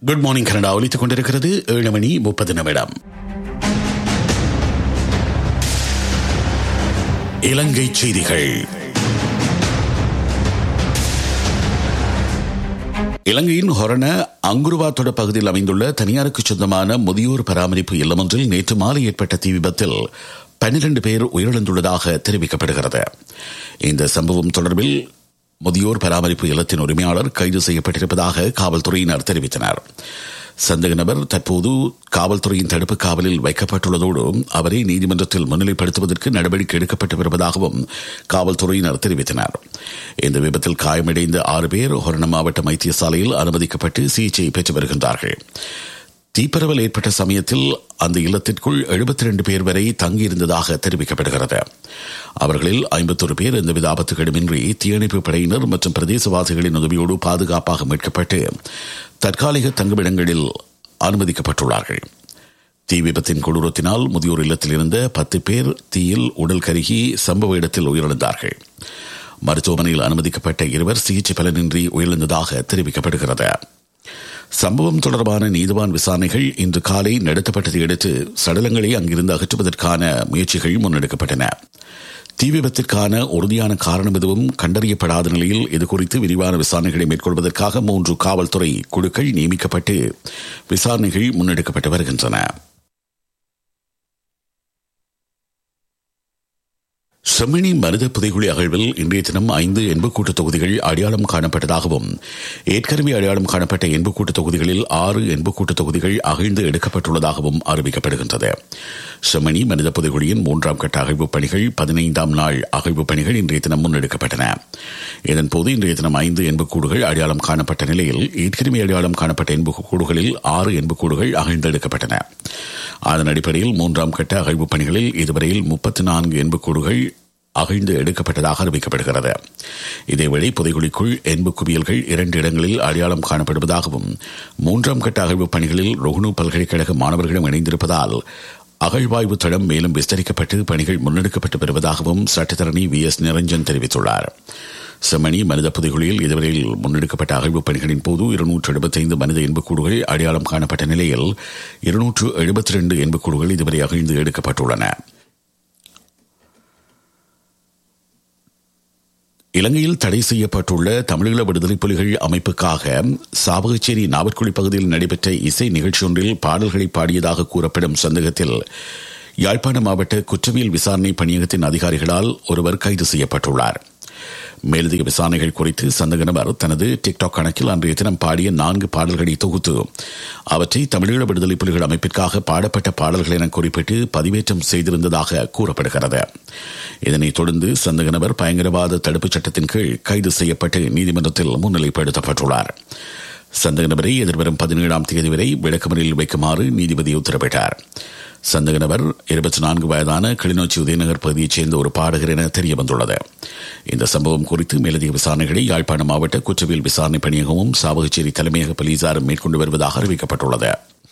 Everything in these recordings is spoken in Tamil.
குட் மார்னிங் கனடா ஒலித்துக் கொண்டிருக்கிறது ஏழு மணி முப்பது நிமிடம் இலங்கை செய்திகள் இலங்கையின் ஹொரண அங்குருவாத்தொட பகுதியில் அமைந்துள்ள தனியாருக்கு சொந்தமான முதியோர் பராமரிப்பு இல்லமொன்றில் நேற்று மாலை ஏற்பட்ட தீ விபத்தில் பன்னிரண்டு பேர் உயிரிழந்துள்ளதாக தெரிவிக்கப்படுகிறது இந்த சம்பவம் தொடர்பில் முதியோர் பராமரிப்பு இல்லத்தின் உரிமையாளர் கைது செய்யப்பட்டிருப்பதாக காவல்துறையினர் தெரிவித்தனர் சந்தேக நபர் தற்போது காவல்துறையின் தடுப்பு காவலில் வைக்கப்பட்டுள்ளதோடு அவரை நீதிமன்றத்தில் முன்னிலைப்படுத்துவதற்கு நடவடிக்கை எடுக்கப்பட்டு வருவதாகவும் காவல்துறையினர் தெரிவித்தனர் இந்த விபத்தில் காயமடைந்த ஆறு பேர் ஹொரண மாவட்ட வைத்தியசாலையில் அனுமதிக்கப்பட்டு சிகிச்சை பெற்று வருகின்றார்கள் தீப்பரவல் ஏற்பட்ட சமயத்தில் அந்த இல்லத்திற்குள் எழுபத்தி ரெண்டு பேர் வரை தங்கியிருந்ததாக தெரிவிக்கப்படுகிறது அவர்களில் ஐம்பத்தொரு பேர் எந்தவித ஆபத்துகளுமின்றி தீயணைப்பு படையினர் மற்றும் பிரதேசவாசிகளின் உதவியோடு பாதுகாப்பாக மீட்கப்பட்டு தற்காலிக தங்குமிடங்களில் அனுமதிக்கப்பட்டுள்ளார்கள் தீ விபத்தின் கொடூரத்தினால் முதியோர் இல்லத்தில் இருந்த பத்து பேர் தீயில் உடல் கருகி சம்பவ இடத்தில் உயிரிழந்தார்கள் மருத்துவமனையில் அனுமதிக்கப்பட்ட இருவர் சிகிச்சை பலனின்றி உயிரிழந்ததாக தெரிவிக்கப்படுகிறது சம்பவம் தொடர்பான நீதிவான் விசாரணைகள் இன்று காலை நடத்தப்பட்டதை அடுத்து சடலங்களை அங்கிருந்து அகற்றுவதற்கான முயற்சிகள் முன்னெடுக்கப்பட்டன தீ விபத்திற்கான உறுதியான காரணம் எதுவும் கண்டறியப்படாத நிலையில் இதுகுறித்து விரிவான விசாரணைகளை மேற்கொள்வதற்காக மூன்று காவல்துறை குழுக்கள் நியமிக்கப்பட்டு விசாரணைகள் முன்னெடுக்கப்பட்டு வருகின்றன செம்மணி மனித புதைகுழி அகழ்வில் இன்றைய தினம் ஐந்து எண்புக்கூட்டு தொகுதிகள் அடையாளம் காணப்பட்டதாகவும் ஏற்கனவே அடையாளம் காணப்பட்ட எண்புக்கூட்டு தொகுதிகளில் ஆறு எண்புக்கூட்டு தொகுதிகள் அகழ்ந்து எடுக்கப்பட்டுள்ளதாகவும் அறிவிக்கப்படுகின்றது செம்மணி மனித புதைகுழியின் மூன்றாம் கட்ட அகழ்வுப் பணிகள் பதினைந்தாம் நாள் அகழ்வுப் பணிகள் இன்றைய தினம் முன்னெடுக்கப்பட்டன இதன்போது இன்றைய தினம் ஐந்து எண்புக்கூடுகள் அடையாளம் காணப்பட்ட நிலையில் ஏற்கனவே அடையாளம் காணப்பட்ட எண்புக்கூடுகளில் ஆறு எண்புக்கூடுகள் அகழ்ந்தெடுக்கப்பட்டன அதன் அடிப்படையில் மூன்றாம் கட்ட அகழ்வுப் பணிகளில் இதுவரையில் முப்பத்தி நான்கு எண்புக்கூடுகள் அகழ்ந்து எடுக்கப்பட்டதாக அறிவிக்கப்படுகிறது இதேவேளை புதைகுழிக்குள் எண்பு குவியல்கள் இரண்டு இடங்களில் அடையாளம் காணப்படுவதாகவும் மூன்றாம் கட்ட அகழ்வுப் பணிகளில் ரொகுனு பல்கலைக்கழக மாணவர்களும் இணைந்திருப்பதால் அகழ்வாய்வு தளம் மேலும் விஸ்தரிக்கப்பட்டு பணிகள் முன்னெடுக்கப்பட்டு வருவதாகவும் சட்டத்தரணி வி எஸ் நிரஞ்சன் தெரிவித்துள்ளார் செம்மணி மனித புதைகுழியில் இதுவரையில் முன்னெடுக்கப்பட்ட அகழ்வுப் பணிகளின் போது இருநூற்று எழுபத்தைந்து மனித எண்புக்கூடுகள் அடையாளம் காணப்பட்ட நிலையில் இருநூற்று எழுபத்தி ரெண்டு எண்புக்கூடுகள் இதுவரை அகழ்ந்து எடுக்கப்பட்டுள்ளன இலங்கையில் தடை செய்யப்பட்டுள்ள தமிழீழ விடுதலை புலிகள் அமைப்புக்காக சாவகச்சேரி நாவற்குழி பகுதியில் நடைபெற்ற இசை நிகழ்ச்சியொன்றில் பாடல்களை பாடியதாக கூறப்படும் சந்தேகத்தில் யாழ்ப்பாண மாவட்ட குற்றவியல் விசாரணை பணியகத்தின் அதிகாரிகளால் ஒருவர் கைது செய்யப்பட்டுள்ளார் மேலதிக விசாரணைகள் குறித்து சந்தக நபர் தனது டிக்டாக் கணக்கில் அன்றைய தினம் பாடிய நான்கு பாடல்களை தொகுத்து அவற்றை தமிழீழ விடுதலை புலிகள் அமைப்பிற்காக பாடப்பட்ட பாடல்கள் என குறிப்பிட்டு பதிவேற்றம் செய்திருந்ததாக கூறப்படுகிறது இதனைத் தொடர்ந்து சந்தக நபர் பயங்கரவாத தடுப்புச் சட்டத்தின் கீழ் கைது செய்யப்பட்டு நீதிமன்றத்தில் முன்னிலைப்படுத்தப்பட்டுள்ளார் சந்தக நபரை எதிர்வரும் பதினேழாம் தேதி வரை விளக்கமறில் வைக்குமாறு நீதிபதி உத்தரவிட்டார் சந்தக நபர் இருபத்தி நான்கு வயதான கிளிநொச்சி உதயநகர் பகுதியைச் சேர்ந்த ஒரு பாடகர் என தெரியவந்துள்ளது இந்த சம்பவம் குறித்து மேலதிக விசாரணைகளை யாழ்ப்பாணம் மாவட்ட குற்றவியல் விசாரணை பணியகமும் சாவகச்சேரி தலைமையக போலீசாரும் மேற்கொண்டு வருவதாக அறிவிக்கப்பட்டுள்ளது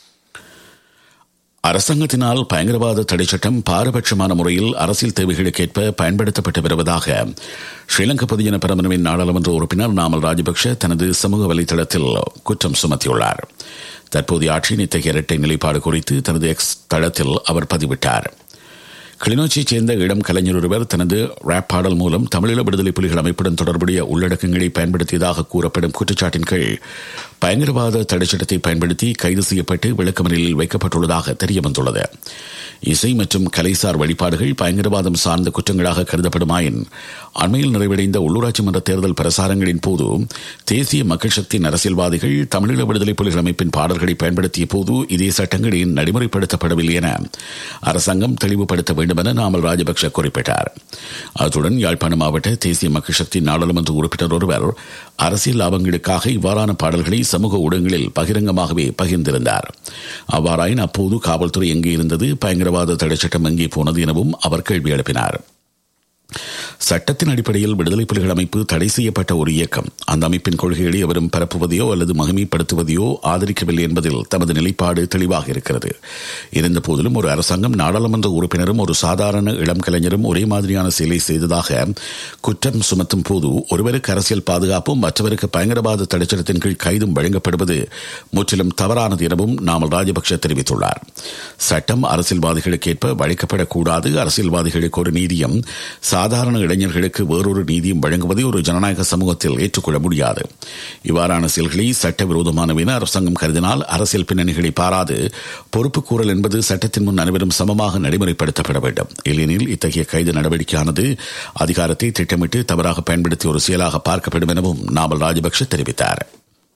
அரசாங்கத்தினால் பயங்கரவாத தடை சட்டம் பாரபட்சமான முறையில் அரசியல் தேவைகளுக்கேற்ப பயன்படுத்தப்பட்டு வருவதாக ஸ்ரீலங்கா பொதுஜன பெரமுனவின் நாடாளுமன்ற உறுப்பினர் நாமல் ராஜபக்ஷ தனது சமூக வலைதளத்தில் குற்றம் சுமத்தியுள்ளார் தற்போதைய ஆட்சியின் இத்தகைய இரட்டை நிலைப்பாடு குறித்து தனது எக்ஸ் தளத்தில் அவர் பதிவிட்டார் கிளிநொச்சியைச் சேர்ந்த இளம் கலைஞர் ஒருவர் தனது ரேப் பாடல் மூலம் தமிழீழ விடுதலை புலிகள் அமைப்புடன் தொடர்புடைய உள்ளடக்கங்களை பயன்படுத்தியதாக கூறப்படும் குற்றச்சாட்டின் கீழ் பயங்கரவாத தடை சட்டத்தை பயன்படுத்தி கைது செய்யப்பட்டு விளக்கமறியலில் வைக்கப்பட்டுள்ளதாக தெரியவந்துள்ளது இசை மற்றும் கலைசார் வழிபாடுகள் பயங்கரவாதம் சார்ந்த குற்றங்களாக கருதப்படுமாயின் அண்மையில் நிறைவடைந்த உள்ளூராட்சி மன்ற தேர்தல் பிரசாரங்களின் போது தேசிய மக்கள் சக்தியின் அரசியல்வாதிகள் தமிழீழ விடுதலை புலிகள் அமைப்பின் பாடல்களை பயன்படுத்திய போது இதே சட்டங்களின் நடைமுறைப்படுத்தப்படவில்லை என அரசாங்கம் தெளிவுபடுத்த வேண்டும் என நாமல் ராஜபக்ஷ குறிப்பிட்டார் அத்துடன் யாழ்ப்பாண மாவட்ட தேசிய மக்கள் சக்தி நாடாளுமன்ற உறுப்பினர் ஒருவர் அரசியல் லாபங்களுக்காக இவ்வாறான பாடல்களை சமூக ஊடகங்களில் பகிரங்கமாகவே பகிர்ந்திருந்தார் அவ்வாறாயின் அப்போது காவல்துறை எங்கே இருந்தது பயங்கரவாத தடை சட்டம் எங்கே போனது எனவும் அவர் கேள்வி எழுப்பினார் சட்டத்தின் அடிப்படையில் விடுதலை புலிகள் அமைப்பு தடை செய்யப்பட்ட ஒரு இயக்கம் அந்த அமைப்பின் கொள்கைகளை எவரும் பரப்புவதையோ அல்லது மகிமைப்படுத்துவதையோ ஆதரிக்கவில்லை என்பதில் தமது நிலைப்பாடு தெளிவாக இருக்கிறது இருந்த போதிலும் ஒரு அரசாங்கம் நாடாளுமன்ற உறுப்பினரும் ஒரு சாதாரண இளம் கலைஞரும் ஒரே மாதிரியான செயலை செய்ததாக குற்றம் சுமத்தும் போது ஒருவருக்கு அரசியல் பாதுகாப்பும் மற்றவருக்கு பயங்கரவாத தடைச்சட்டத்தின் கீழ் கைதும் வழங்கப்படுவது முற்றிலும் தவறானது எனவும் நாமல் ராஜபக்ஷ தெரிவித்துள்ளார் சட்டம் அரசியல்வாதிகளுக்கு ஏற்ப வழிக்கப்படக்கூடாது அரசியல்வாதிகளுக்கு ஒரு நீதியும் சாதாரண இளைஞர்களுக்கு வேறொரு நீதியும் வழங்குவதை ஒரு ஜனநாயக சமூகத்தில் ஏற்றுக்கொள்ள முடியாது இவ்வாறான செயல்களை சட்டவிரோதமானவை என அரசாங்கம் கருதினால் அரசியல் பின்னணிகளை பாராது பொறுப்பு கூறல் என்பது சட்டத்தின் முன் அனைவரும் சமமாக நடைமுறைப்படுத்தப்பட வேண்டும் இல்லையெனில் இத்தகைய கைது நடவடிக்கையானது அதிகாரத்தை திட்டமிட்டு தவறாக பயன்படுத்திய ஒரு செயலாக பார்க்கப்படும் எனவும் நாமல் ராஜபக்ஷ தெரிவித்தார்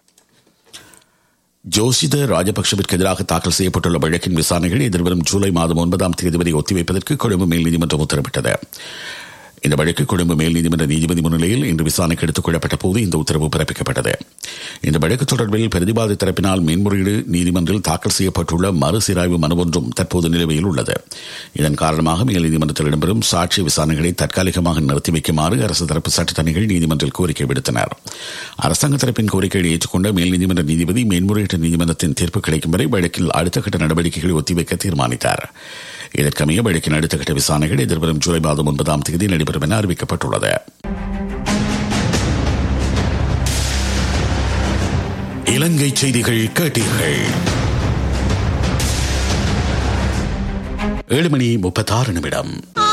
ஜோசித ராஜபக்சவிற்கு எதிராக தாக்கல் செய்யப்பட்டுள்ள வழக்கின் விசாரணைகள் எதிர்வரும் ஜூலை மாதம் ஒன்பதாம் தேதி வரை ஒத்திவைப்பதற்கு கொழும்பு மேல் நீதிமன்றம் உத்தரவிட்டது இந்த வழக்கு கொழும்பு மேல் நீதிமன்ற நீதிபதி முன்னிலையில் இன்று விசாரணைக்கு எடுத்துக் கொள்ளப்பட்ட போது இந்த உத்தரவு பிறப்பிக்கப்பட்டது இந்த வழக்கு தொடர்பில் பிரதிவாதி தரப்பினால் மேன்முறையீடு நீதிமன்றில் தாக்கல் செய்யப்பட்டுள்ள மறுசீராய்வு மனு ஒன்றும் தற்போது நிலுவையில் உள்ளது இதன் காரணமாக மேல் நீதிமன்றத்தில் இடம்பெறும் சாட்சி விசாரணைகளை தற்காலிகமாக நிறுத்தி வைக்குமாறு அரசு தரப்பு சட்டத்தணிகள் நீதிமன்றில் கோரிக்கை விடுத்தனர் அரசாங்க தரப்பின் கோரிக்கையை ஏற்றுக்கொண்ட மேல் நீதிமன்ற நீதிபதி மேன்முறையீட்டு நீதிமன்றத்தின் தீர்ப்பு கிடைக்கும் வரை வழக்கில் அடுத்த கட்ட நடவடிக்கைகளை ஒத்திவைக்க தீர்மானித்தார் இதற்கமைய வழக்கின் அடுத்த கட்ட விசாரணைகள் எதிர்வரும் ஜூலை மாதம் ஒன்பதாம் தேதி நடைபெறும் என அறிவிக்கப்பட்டுள்ளது இலங்கை செய்திகள் கேட்டீர்கள் ஏழு மணி முப்பத்தாறு நிமிடம்